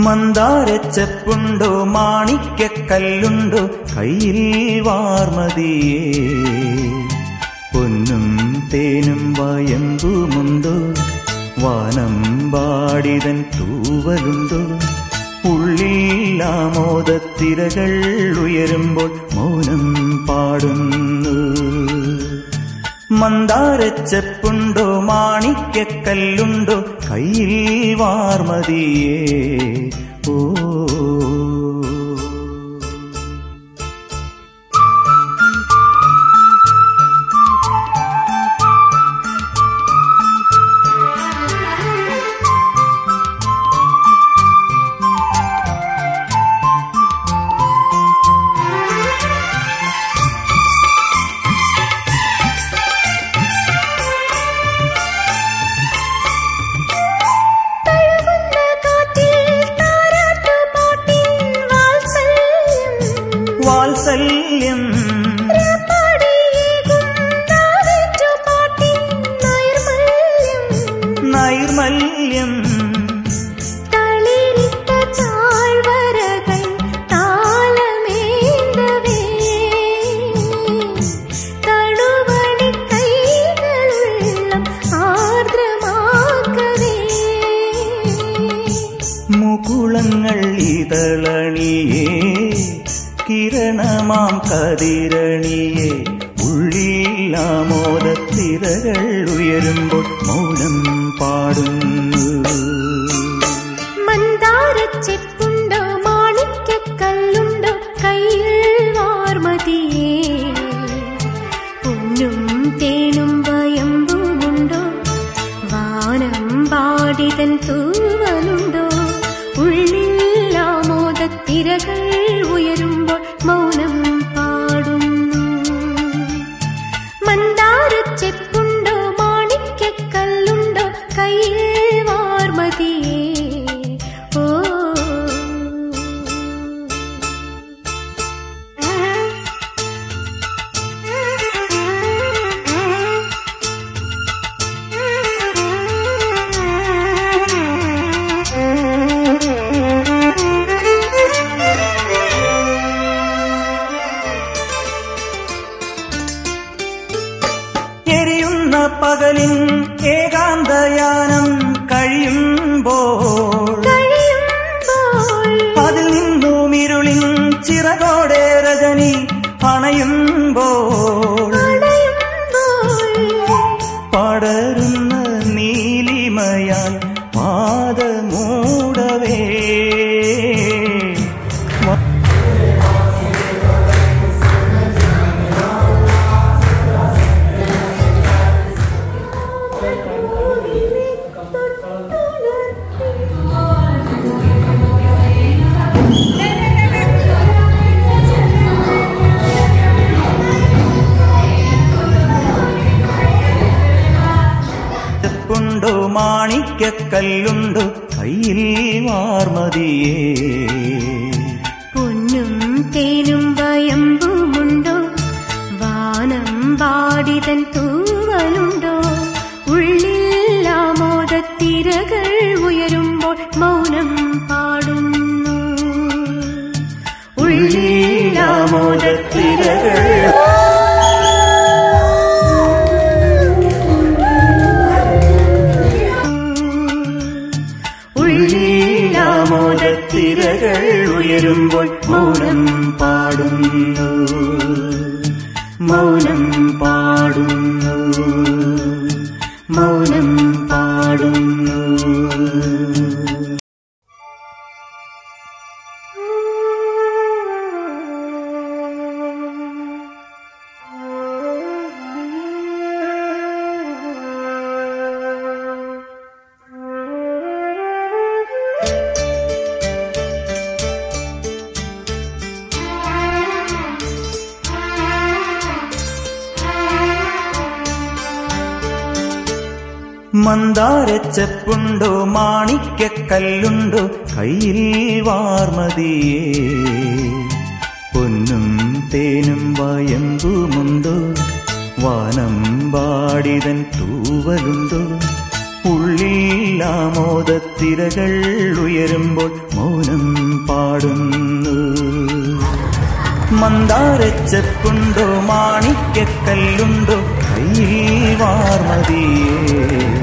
മന്ദാരച്ചെപ്പുണ്ടോ മാണിക്കല്ലുണ്ടോ കയ്യിൽ വാർമതിയേ പൊന്നും തേനും വയമ്പുമുണ്ടോ വാനം പാടിതൻ തൂവലുണ്ടോ ഉള്ളിൽ ആമോദത്തിരകൾ ഉയരുമ്പോൾ മൗനം പാടുന്നു മന്ദാരച്ചെപ്പുണ്ടോ മാണിക്കല്ലുണ്ടോ കയ്യിൽ വാർമതിയേ ഓ തഴുകുന്ന കാറ്റിൽ താരാട്ടുപാട്ടിൻ വാത്സല്യം. വാത്സല്യം പാടിയേകും താരാട്ടുപാട്ടിൻ നൈർമല്യം. നൈർമല്യം തളിരിട്ട താഴ്വരകൾ താളമേന്തവേ. തഴുവണി കൈകളുള്ളം ആർദ്രമാക്കവേ മുകുളങ്ങൾ ഇതളണിയേ കിരണമാം കതിരണിയേ ഉള്ളിൽ ആമോദത്തിരകൾ ഉയരുമ്പോൾ മൗനം പാടുന്നു മന്ദാരച്ചെപ്പുണ്ടോ മാണിക്കല്ലുണ്ടോ കയ്യിൽ വാർമതിയേ പൊന്നും തേനും വയമ്പുമുണ്ടോ വാനം പാടിതൻ തൂവലുണ്ടോ ഉള്ളിൽ ആമോദത്തിരകൾ ഉയരുമ്പോൾ മൗനം പാടുന്നു മന്ദാരച്ചെപ്പുണ്ടോ മാണിക്കല്ലുണ്ടോ കയ്യിൽ വാർമതിയേ ഓ എരിയുന്ന പകലിൻ ഏകാന്തയാനം കഴിയുമ്പോൾ കഴിയുമ്പോൾ അതിൽ നിന്നും ഇരുളിൻ ചിറകോടെ രജനി അണയുമ്പോൾ അണയുമ്പോൾ പടരുന്ന നീലിമയാൽ പാദമൂടവേ ചെപ്പുണ്ടോ മാണിക്കല്ലുണ്ടോ കയ്യിൽ വാർമതിയേ പൊന്നും തേനും വയമ്പുമുണ്ടോ വാനം പാടിതൻ തൂവലുണ്ടോ ഉള്ളിൽ ആമോദത്തിരകൾ ഉയരുമ്പോൾ മൗനം പാടുന്നു ഉള്ളിൽ ആമോദത്തിരകൾ ഉള്ളിൽ ആമോദത്തിരകൾ ഉയരുമ്പോൾ മൗനം പാടുന്നു മൗനം പാടുന്നു മൗനം പാടുന്നു മന്ദാരച്ചെപ്പുണ്ടോ മാണിക്കല്ലുണ്ടോ കയ്യിൽ വാർമതിയേ പൊന്നും തേനും വയമ്പുമുണ്ടോ വാനം പാടിതൻ തൂവലുണ്ടോ ഉള്ളിൽ ഉള്ളിൽ ആമോദത്തിരകൾ ഉയരുമ്പോൾ മൗനം പാടുന്നു മന്ദാരച്ചെപ്പുണ്ടോ മാണിക്കക്കല്ലുണ്ടോ കയ്യിൽ വാർമതിയേ